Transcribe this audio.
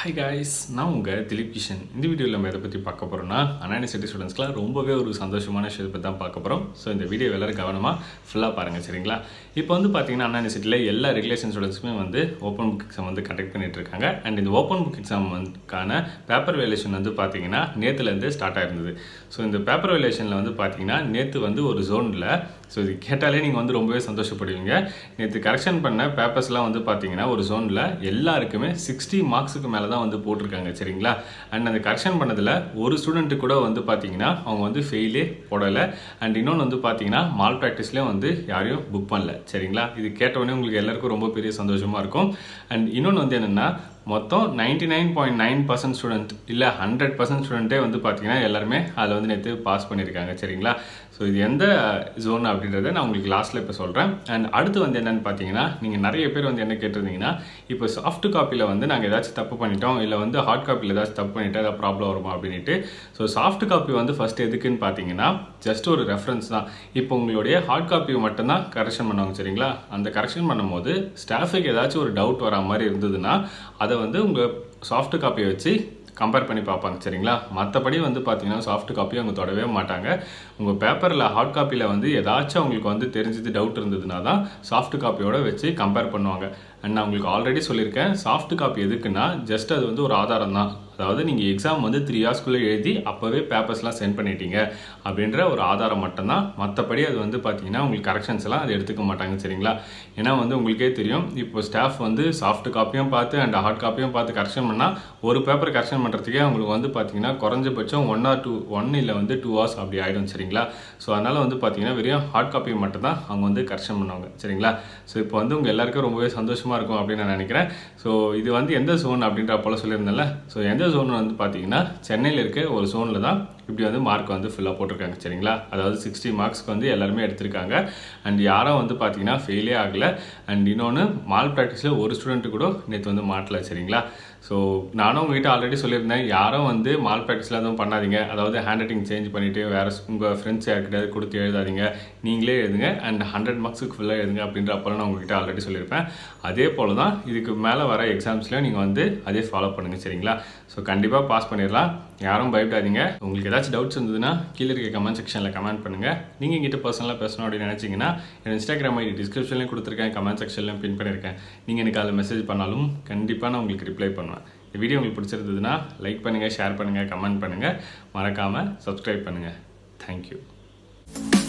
hi guys நான் உங்கள் திலீப் கிஷன் இந்த வீடியோவில் நம்ம எதை பற்றி பார்க்க போகிறோம்னா அனானிசிட்டி ஸ்டூடெண்ட்ஸ்க்குலாம் ரொம்பவே ஒரு சந்தோஷமான விஷயத்தை பற்றி தான் பார்க்க போகிறோம் ஸோ இந்த வீடியோ எல்லாரும் கவனமாக ஃபுல்லாக பாருங்கள் சரிங்களா இப்போ வந்து பார்த்தீங்கன்னா அனானிசிட்டியில் எல்லா ரெகுலேஷன் ஸ்டூடெண்ட்ஸுமே வந்து ஓப்பன் புக் எக்ஸாம் வந்து கண்டக்ட் பண்ணிட்டு இருக்காங்க அண்ட் இந்த ஓப்பன் புக் எக்ஸாம் வந்துக்கான பேப்பர் வேலேஷன் வந்து பார்த்தீங்கன்னா நேற்றுலேருந்து ஸ்டார்ட் ஆயிருந்தது ஸோ இந்த பேப்பர் வேலேஷனில் வந்து பார்த்தீங்கன்னா நேற்று வந்து ஒரு ஜோனில் ஸோ இது கேட்டாலே நீங்கள் வந்து ரொம்பவே சந்தோஷப்படுவீங்க நேற்று கரெக்ஷன் பண்ண பேப்பர்ஸ்லாம் வந்து பார்த்தீங்கன்னா ஒரு ஜோனில் எல்லாருக்குமே சிக்ஸ்டி மார்க்ஸுக்கு மேலே தான் வந்து போட்டிருக்காங்க சரிங்களா அண்ட் அந்த கரெக்ஷன் பண்ணதில் ஒரு ஸ்டூடெண்ட்டு கூட வந்து பார்த்தீங்கன்னா அவங்க வந்து ஃபெயிலே போடலை அண்ட் இன்னொன்று வந்து பார்த்தீங்கன்னா மால் ப்ராக்டிஸ்லேயும் வந்து யாரையும் புக் பண்ணல சரிங்களா இது கேட்டவுடனே உங்களுக்கு எல்லாருக்கும் ரொம்ப பெரிய சந்தோஷமாக இருக்கும் அண்ட் இன்னொன்று வந்து என்னென்னா மொத்தம் ninety nine point nine percent student இல்லை ஹண்ட்ரட் பர்சன்ட் ஸ்டூடெண்ட்டே வந்து பார்த்தீங்கன்னா எல்லாருமே அதில் வந்து நேற்று பாஸ் பண்ணியிருக்காங்க சரிங்களா ஸோ இது எந்த ஜோன் அப்படின்றத நான் உங்களுக்கு லாஸ்ட்டில் இப்போ சொல்கிறேன் அண்ட் அடுத்து வந்து என்னென்னு பார்த்தீங்கன்னா நீங்கள் நிறைய பேர் வந்து என்ன கேட்டிருந்தீங்கன்னா இப்போ சாஃப்ட் காப்பியில் வந்து நாங்கள் ஏதாச்சும் தப்பு பண்ணிட்டோம் இல்லை வந்து ஹார்ட் காப்பியில் ஏதாச்சும் தப்பு பண்ணிட்டோம் ஏதாவது ப்ராப்ளம் வருமா அப்படின்ட்டு ஸோ சாஃப்ட் காப்பி வந்து ஃபஸ்ட் எதுக்குன்னு பார்த்தீங்கன்னா ஜஸ்ட் ஒரு ரெஃபரன்ஸ் தான் இப்போ உங்களுடைய ஹார்ட் காப்பி மட்டும்தான் கரெக்ஷன் பண்ணுவாங்க சரிங்களா அந்த கரெக்ஷன் பண்ணும்போது ஸ்டாஃபுக்கு ஏதாச்சும் ஒரு டவுட் வரா மாதிரி இருந்ததுன்னா அதை வந்து உங்கள் சாஃப்ட் காப்பியை வச்சு கம்பேர் பண்ணி பார்ப்பாங்க சரிங்களா மற்றபடி வந்து பார்த்தீங்கன்னா சாஃப்ட் காப்பி அவங்க தொடவே மாட்டாங்க உங்கள் பேப்பரில் ஹார்ட் காப்பியில் வந்து ஏதாச்சும் அவங்களுக்கு வந்து தெரிஞ்சது டவுட் இருந்ததுனா தான் சாஃப்ட் காப்பியோட வச்சு கம்பேர் பண்ணுவாங்க அண்ட் நான் உங்களுக்கு ஆல்ரெடி சொல்லியிருக்கேன் சாஃப்ட் காப்பி எதுக்குன்னா ஜஸ்ட் அது வந்து ஒரு ஆதாரம் தான் அதாவது நீங்கள் எக்ஸாம் வந்து த்ரீ ஹவர்ஸ்க்குள்ளே எழுதி அப்போவே பேப்பர்ஸ்லாம் சென்ட் பண்ணிட்டீங்க அப்படின்ற ஒரு ஆதாரம் மட்டும்தான் மற்றபடி அது வந்து பார்த்தீங்கன்னா உங்களுக்கு கரெக்ஷன்ஸ் எல்லாம் அது எடுத்துக்க மாட்டாங்க சரிங்களா ஏன்னா வந்து உங்களுக்கே தெரியும் இப்போ ஸ்டாஃப் வந்து சாஃப்ட் காப்பியும் பார்த்து அண்ட் ஹார்ட் காப்பியும் பார்த்து கரெக்ஷன் பண்ணால் ஒரு பேப்பர் கரெக்ஷன் பண்ணுறதுக்கே அவங்களுக்கு வந்து பார்த்தீங்கன்னா குறைஞ்சபட்சம் ஒன் ஆர் டூ ஒன் இல்லை வந்து டூ ஹவர்ஸ் அப்படி ஆகிடும் சரிங்களா ஸோ அதனால் வந்து பார்த்தீங்கன்னா வெறும் ஹார்ட் காப்பி மட்டும் தான் அவங்க வந்து கரெக்ஷன் பண்ணுவாங்க சரிங்களா ஸோ இப்போ வந்து உங்கள் எல்லாருக்கும் ரொம்பவே சந்தோஷமாக இருக்கும் அப்படின்னு நான் நினைக்கிறேன் ஸோ இது வந்து எந்த ஜோன் அப்படின்ற போல சொல்லியிருந்தேன்ல ஸோ எந்த ஜோன் வந்து பார்த்தீங்கன்னா சென்னையில் இருக்க ஒரு ஜோனில் தான் இப்படி வந்து மார்க் வந்து ஃபுல்லாக போட்டிருக்காங்க சரிங்களா அதாவது சிக்ஸ்டி மார்க்ஸ்க்கு வந்து எல்லாருமே எடுத்திருக்காங்க அண்ட் யாரும் வந்து பார்த்தீங்கன்னா ஃபெயிலே ஆகலை அண்ட் இன்னொன்று மால் ப்ராக்டிஸில் ஒரு ஸ்டூடெண்ட்டு கூட நேற்று வந்து மாட்டல சரிங்களா ஸோ நானும் உங்ககிட்ட ஆல்ரெடி சொல்லியிருந்தேன் யாரும் வந்து மால் ப்ராக்டிஸில் எதுவும் பண்ணாதீங்க அதாவது ஹேண்ட் ரைட்டிங் சேஞ்ச் பண்ணிவிட்டு வேறு உங்கள் ஃப்ரெண்ட்ஸ் யார்கிட்டயாவது கொடுத்து எழுதாதீங்க நீங்களே எழுதுங்க அண்ட் ஹண்ட்ரட் மார்க்ஸுக்கு ஃபுல்லாக எழுதுங்க அப்படின்ற அப்போலாம் நான் உங்ககிட்ட ஆல்ரெடி சொல்லியிருப்பேன் அதே போல் தான் இதுக்கு மேலே வர எக்ஸாம்ஸ்லையும் நீங்கள் வந்து அதே ஃபாலோ பண்ணுங்கள் சரிங்களா ஸோ கண்டிப்பாக பாஸ் பண்ணிடலாம் யாரும் பயப்படாதீங்க உங்களுக்கு ஏதாச்சும் டவுட்ஸ் இருந்ததுன்னா கீழே இருக்க கமெண்ட் செக்ஷனில் கமெண்ட் பண்ணுங்கள் நீங்கள் எங்கிட்ட பர்சனலாக பேசணும் அப்படின்னு நினச்சிங்கன்னா என் இன்ஸ்டாகிராம் ஐடி டிஸ்கிரிப்ஷன்லேயும் கொடுத்துருக்கேன் கமெண்ட் செக்ஷன்லையும் பின் பண்ணியிருக்கேன் நீங்கள் எனக்கு அதில் மெசேஜ் பண்ணாலும் கண்டிப்பாக நான் உங்களுக்கு ரிப்ளை பண்ணுவேன் இந்த வீடியோ உங்களுக்கு பிடிச்சிருந்ததுன்னா லைக் பண்ணுங்கள் ஷேர் பண்ணுங்கள் கமெண்ட் பண்ணுங்கள் மறக்காமல் சப்ஸ்கிரைப் பண்ணுங்கள் தேங்க்யூ